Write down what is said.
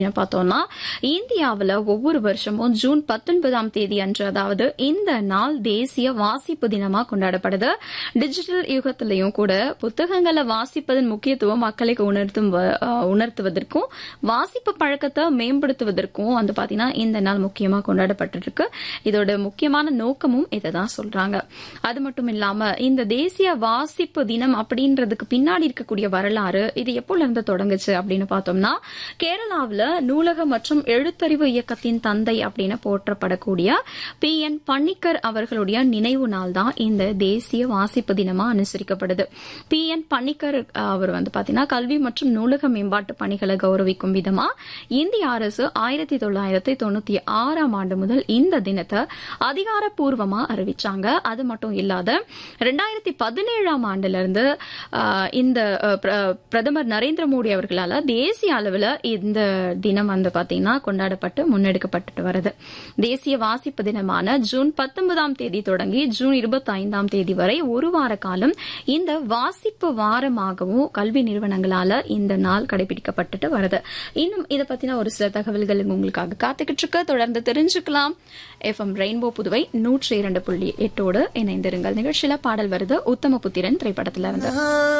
என்ன பார்த்தோம்னா இந்தியாவில் ஒவ்வொரு வருஷமும் ஜூன் பத்தொன்பதாம் தேதி அன்று அதாவது இந்த நாள் தேசிய வாசிப்பு தினமா கொண்டாடப்படுது டிஜிட்டல் யுகத்திலையும் கூட புத்தகங்களை வாசிப்பதன் முக்கியத்துவம் மக்களுக்கு உணர்த்தும் வ- அஹ் உணர்த்துவதற்கும் வாசிப்பு பழக்கத்தை மேம்படுத்துவதற்கும் வந்து பாத்தீங்கன்னா இந்த நாள் முக்கியமா கொண்டாடப்பட்டிருக்கு இதோட முக்கியமான நோக்கமும் இதை தான் சொல்றாங்க அது மட்டும் இல்லாம இந்த தேசிய வாசிப்பு தினம் அப்படின்றதுக்கு பின்னாடி இருக்கக்கூடிய வரலாறு இது எப்போல இருந்து தொடங்குச்சு அப்படின்னு பார்த்தோம்னா கேரளாவுல நூலக மற்றும் எழுத்தறிவு இயக்கத்தின் தந்தை அப்படின்னு போற்றப்படக்கூடிய பி என் பன்னிக்கர் அவர்களுடைய நினைவு நாள் தான் இந்த தேசிய வாசிப்பு தினமா அனுசரிக்கப்படுது பி என் பன்னிக்கர் அஹ், அவர் வந்து பாத்தீங்கன்னா கல்வி மற்றும் நூலக மேம்பாட்டு பணிகளை கௌரவிக்கும் விதமா இந்திய அரசு ஆயிரத்தி தொள்ளாயிரத்தி தொண்ணூத்தி ஆறாம் ஆண்டு முதல் இந்த தினத்தை அதிகாரப்பூர்வமா அறிவிச்சாங்க அது மட்டும் இல்லாத ரெண்டாயிரத்தி பதினேழாம் ஆண்டுல இருந்து அஹ், இந்த அஹ், பிர- பிரதமர் நரேந்திர மோடி அவர்களால தேசிய அளவில் இந்த தினம் வந்து பாத்தீங்கன்னா கொண்டாடப்பட்டு முன்னெடுக்கப்பட்டு வருது தேசிய வாசிப்பு தினமான ஜூன் பத்தொன்பதாம் தேதி தொடங்கி ஜூன் இருபத்தி ஐந்தாம் தேதி வரை ஒரு வார காலம் இந்த வாசிப்பு வாரமாகவும் கல்வி நிறுவனங்களால இந்த நாள் கடைபிடிக்கப்பட்டுட்டு வருது இன்னும் இதை பத்தின ஒரு சில தகவல்கள் உங்களுக்காக காத்துக்கிட்டு இருக்கு தொடர்ந்து தெரிஞ்சுக்கலாம் எஃப்எம் ரெயின்போ புதுவை நூற்றி இரண்டு புள்ளி எட்டோடு இணைந்திருங்கள் நிகழ்ச்சியில பாடல் வருது உத்தம புத்திரன் திரைப்படத்துல இருந்து